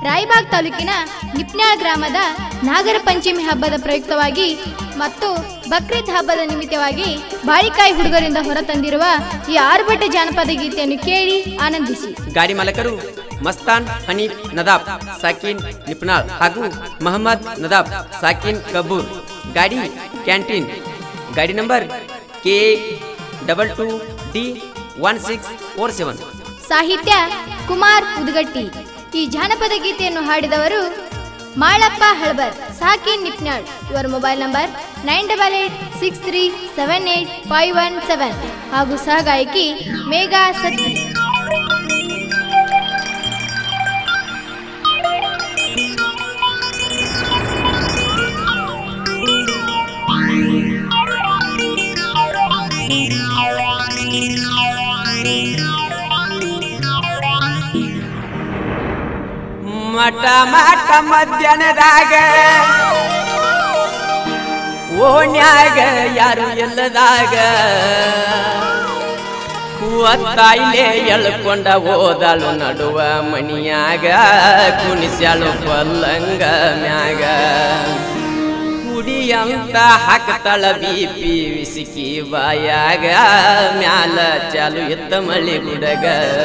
ರಾಯಬಾಗ್ ತಾಲೂಕಿನ ನಿಪ್ನಾಳ್ ಗ್ರಾಮದ ನಾಗರ ಪಂಚಮಿ ಹಬ್ಬದ ಪ್ರಯುಕ್ತವಾಗಿ ಮತ್ತು ಬಕ್ರೀದ್ ಹಬ್ಬದ ನಿಮಿತ್ತವಾಗಿ ಬಾಳಿಕಾಯಿ ಹುಡುಗರಿಂದ ಹೊರತಂದಿರುವ ಈ ಆರ್ಭಟ ಜಾನಪದ ಗೀತೆಯನ್ನು ಕೇಳಿ ಆನಂದಿಸಿ ಗಾಡಿ ಮಾಲಕರು ಮಸ್ತಾನ್ ಹನೀಫ್ ನದಾಬ್ ಸಾಕಿನ್ ನಿಪ್ನಾಳ್ ಹಾಗೂ ಮಹಮ್ಮದ್ ನದಾಬ್ ಸಾಕಿನ್ ಕಬೂರ್ ಗಾಡಿ ಕ್ಯಾಂಟೀನ್ ಗಾಡಿ number K double two D one six four seven Sahitya Kumar ಉದ್ಗಟ್ಟಿ ಈ ಜಾನಪದ ಗೀತೆಯನ್ನು ಹಾಡಿದವರು ಮಾಳಪ್ಪ ಹಳಬರ್ ಸಾಕಿನ್ ನಿಪ್ನಾಳ್ ಇವರ mobile number nine double eight six three seven eight five one seven ಹಾಗೂ ಸಹಗಾಯಕಿ ಮೇಘಾ ಸತ್ತಿ ಮಠ ಮಠ ಮಧ್ಯಾಹ್ನದಾಗ ಓಣ್ಯಾಗ ಯಾರು ಎಲ್ಲದಾಗ ತಾಯಿಲೆ ಎಳ್ಕೊಂಡ ಓದಾಳು ನಡುವ ಮಣಿಯಾಗ ಕುಣಿಸ್ಯಾಳು ಪಲ್ಲಂಗ ಮ್ಯಾಗ ಕುಡಿಯಂತ ಹಾಕ್ತಾಳ ಬಿಪಿ ವಿಸಿಕಿ ಬಾಯಾಗ ಮ್ಯಾಲ ಚಾಲು ಎತ್ತ ಮಳಿ ಗುಡಗ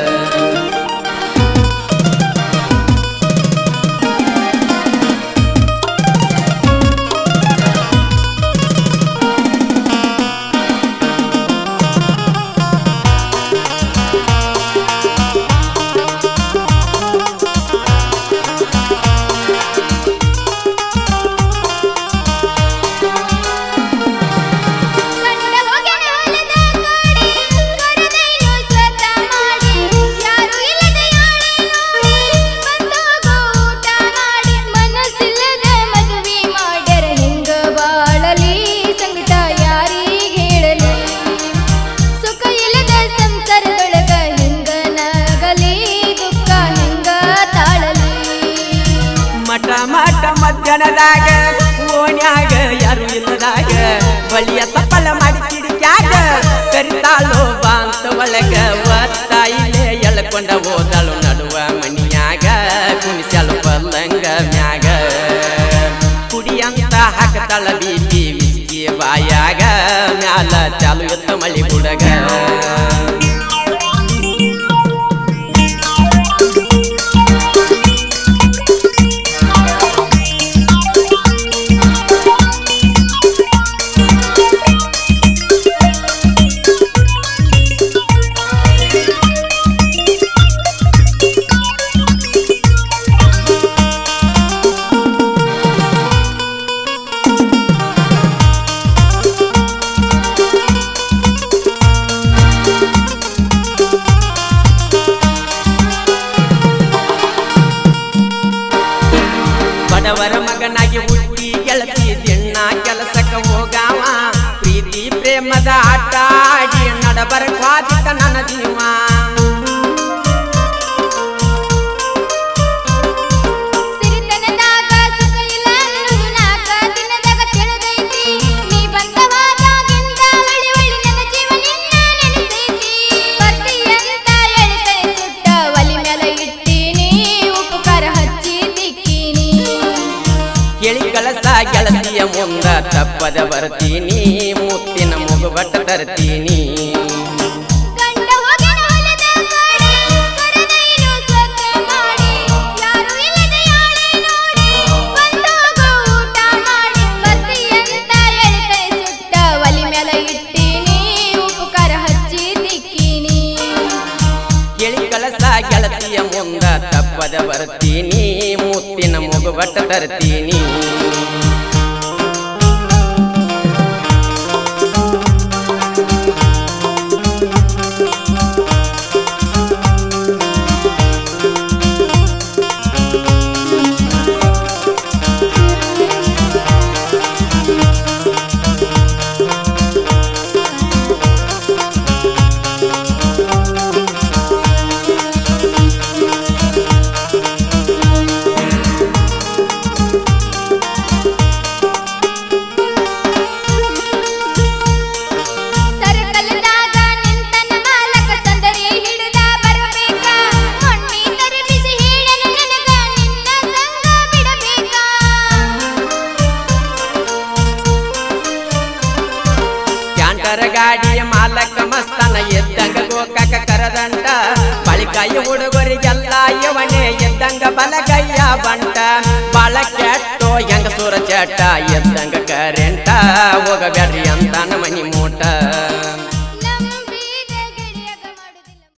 ಕಂಡ ಹೋಗೆನ ಹೊಲದ ಕಾಡಿ, ಕರೆದೈನು ಸ್ವತ ಮಾಡಿ, ಯಾರು ಇಲ್ಲದ ಯಾಳೆ ನೋಡಿ, ಬಂದೋಗೋ ಊಟ ಮಾಡಿ, ಮನಸ್ಸಿಲ್ಲದ ಮದುವೆ ಮಾಡ್ಯಾರ ಹೆಂಗ ಬಾಳಲಿ ಸಂಕಟ ಯಾರಿಗೆ ಹೇಳಲಿ ಸುಖ ಇಲ್ಲದ ಸಂಸಾರದೊಳಗ ಹೆಂಗ ನಗಲಿ ದುಃಖ ಹೆಂಗ ತಾಳಲಿ ಮಠ ಮಠ ಮಧ್ಯಾಹ್ನದಾಗ ಓಣ್ಯಾಗ ಯಾರು ಇಲ್ಲದಾಗ ಬಳಿಯ ಸಫಲ ಮಾಡಿ ಕಿಡಿಕ್ಯಾಗ ಕರಿತಾಳು ಬಾಂತ ಒಳಗ ಒತ್ತಾಯಿಲೆ ಎಳ್ಕೊಂಡ ಓದಾಳು ನಡುವ ಮಣಿಯಾಗ ಕುಣಿಸ್ಯಾಳು ಪಲ್ಲಂಗ ಮ್ಯಾಗ ಕುಡಿಯಂತ ಹಾಕತಾಳ ಬೀಪಿ ವಿಸ್ಕಿ ಬಾಯಾಗ ಮ್ಯಾಲ ಚಾಲು ಎತ್ತ ಮಳಿ ಬುಡಗ ಬಡವರ ಮಗನಾಗಿ ಹುಟ್ಟಿ ಗೆಳತಿ ದಿಣ್ಣ ಕೆಲಸಕ್ಕೆ ಹೋಗಾವ ಪ್ರೀತಿ ಪ್ರೇಮದ ಆಟ ಆಡಿ ನಡಬರ ಕ್ವಾದಿತ ನನ್ನ ಜೀವ ಸಿರಿತನದಾಗ ಸುಖ ಇಲ್ಲ ಅನ್ನೋದು ನಾಕ ದಿನದಾಗ ತಿಳಿದೈತಿ ನೀ ಬಂದವಾದಾಗಿಂದ ಒಳ್ಳಿ ಒಳ್ಳಿ ನನ್ನ ಜೀವ ನಿನ್ನ ನೆನೆಸೈತಿ ಬರ್ತೀಯಂತ ಎಳಿತನೆ ಸುಟ್ಟ ಒಲಿ ಮ್ಯಾಲ ಇಟ್ಟೀನಿ ಉಪಕಾರ ಹಚ್ಚಿ ದಿಕ್ಕೀನಿ ಕೇಳಿ ಕಳಸ ಗೆಳತಿಯ ಮುಂದ ತಪ್ಪದ ಬರ್ತೀನಿ ಮುತ್ತಿನ ಮುಗುಬಟ್ಟ ತರ್ತೀನಿ ಗಂಡ ಹೋಗೆನ ಹೊಲದ ಕಾಡಿ, ಕರೆದೈನು ಸ್ವತ್ತ ಮಾಡಿ, ಯಾರು ಇಲ್ಲದ ಯಾಳೆ ನೋಡಿ, ಬಂದೋಗೋ ಊಟ ಮಾಡಿ, ಬರ್ತೀಯಂತ ಎಳಿತೈ ಸುಟ್ಟ ಒಲಿ ಮ್ಯಾಲ ಇಟ್ಟೀನಿ, ಉಪಕಾರ ಹಚ್ಚಿ ದಿಕ್ಕೀನಿ. ಕೇಳಿ ಕಳಸ ಗೆಳತಿಯ ಮುಂದ ತಪ್ಪದ ಬರ್ತೀನಿ ಮುತ್ತಿನ ಮುಗುಬಟ್ಟ ತರ್ತೀನಿ ಗಾಡಿಯ ಮಾಲಕ ಮಸ್ತನ ಎದ್ದಂಗ ಗೋಕಾಕ ಕರದಂಟ ಬಳಿಕಾಯಿ ಹುಡುಗರಿಗೆಲ್ಲ ಇವನೇ ಎದ್ದಂಗ ಬಲಗಯ್ಯ ಬಂಟ ಬಾಳ ಕೆಟ್ಟೋ ಹೆಂಗ ಸುರ ಚಟ ಎದ್ದಂಗ ಕರೆಂಟ ಹೋಗಬ್ಯಾಡ್ರಿ ಅಂತಾನ ಮನಿ ಮೂಟ